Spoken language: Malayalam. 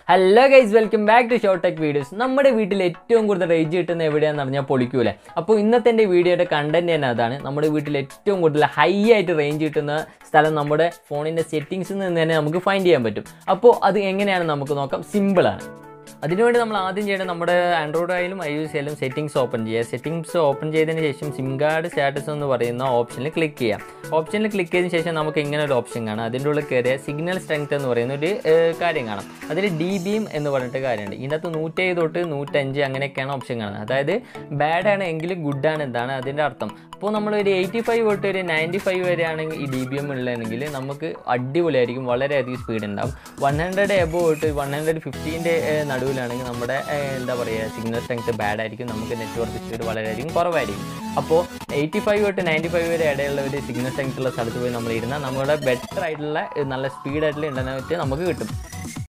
hello guys welcome back to short tech videos നമ്മുടെ വീട്ടിൽ ഏറ്റവും കൂടുതൽ റേഞ്ച് കിട്ടുന്ന എവിടെയാണെന്ന് പറഞ്ഞാൽ പൊളിക്കൂലേ അപ്പോൾ ഇന്നത്തെ എൻ്റെ വീഡിയോയുടെ കണ്ടന്റ് തന്നെ അതാണ് നമ്മുടെ വീട്ടിൽ ഏറ്റവും കൂടുതൽ ഹൈ ആയിട്ട് റേഞ്ച് കിട്ടുന്ന സ്ഥലം നമ്മുടെ ഫോണിൻ്റെ സെറ്റിങ്സിൽ നിന്ന് തന്നെ നമുക്ക് ഫൈൻഡ് ചെയ്യാൻ പറ്റും അപ്പോൾ അത് എങ്ങനെയാണ് നമുക്ക് നോക്കാം സിമ്പിളാണ് അതിനുവേണ്ടി നമ്മൾ ആദ്യം ചെയ്യേണ്ടത് നമ്മുടെ ആൻഡ്രോയിഡ് ആയാലും ഐ എസ് ആയാലും സെറ്റിങ്സ് ഓപ്പൺ ചെയ്യുക സെറ്റിങ്സ് ഓപ്പൺ ചെയ്തതിന് ശേഷം സിം കാർഡ് സ്റ്റാറ്റസ് എന്ന് പറയുന്ന ഓപ്ഷനിൽ ക്ലിക്ക് ചെയ്യാം ഓപ്ഷനിൽ ക്ലിക്ക് ചെയ്തതിന് ശേഷം നമുക്ക് ഇങ്ങനെ ഒരു ഓപ്ഷൻ കാണാം അതിൻ്റെ ഉള്ളിൽ കയറിയ സിഗ്നൽ സ്ട്രെങ്ത് എന്ന് പറയുന്ന ഒരു ഏഹ്, കാര്യം കാണാം അതിൽ ഡി ബിയും എന്ന് പറഞ്ഞിട്ട് കാര്യമുണ്ട് ഇതിനകത്ത് നൂറ്റേഴ് തൊട്ട് നൂറ്റഞ്ച് അങ്ങനെയൊക്കെയാണ് ഓപ്ഷൻ കാണുന്നത് അതായത് ബാഡ് ആണ് എങ്കിലും ഗുഡ് ആണ് എന്താണ് അതിൻ്റെ അർത്ഥം അപ്പോൾ നമ്മൾ ഒരു എയ്റ്റി ഫൈവ് തൊട്ട് ഒരു നയൻറ്റി ഫൈവ് വരെയാണെങ്കിൽ ഈ ഡി ബി എം ഉള്ളതെങ്കിൽ നമുക്ക് അടിപൊളിയായിരിക്കും വളരെയധികം സ്പീഡ് ഉണ്ടാവും വൺ ഹൺഡ്രഡ് എബോ തൊട്ട് വൺ ഹൺഡ്രഡ് ഫിഫ്റ്റീൻ്റെ നടുവിലാണെങ്കിൽ നമ്മുടെ ഏഹ്, എന്താ പറയുക സിഗ്നൽ സ്ട്രെങ്ത് ബാഡ് ആയിരിക്കും നമുക്ക് നെറ്റ്വർക്ക് സ്പീഡ് വളരെയധികം കുറവായിരിക്കും അപ്പോൾ എയ്റ്റി ഫൈവ് തൊട്ട് നയൻറ്റി ഫൈവ് വരെ ഇടയുള്ള ഒരു സിഗ്നൽ സ്ട്രെങ്ത് ഉള്ള സ്ഥലത്ത് പോയി നമ്മൾ ഇരുന്നാൽ നമ്മുടെ ബെറ്റർ ആയിട്ടുള്ള ഏഹ്, നല്ല സ്പീഡായിട്ടുള്ള ഇൻ്റർനെറ്റ് നമുക്ക് കിട്ടും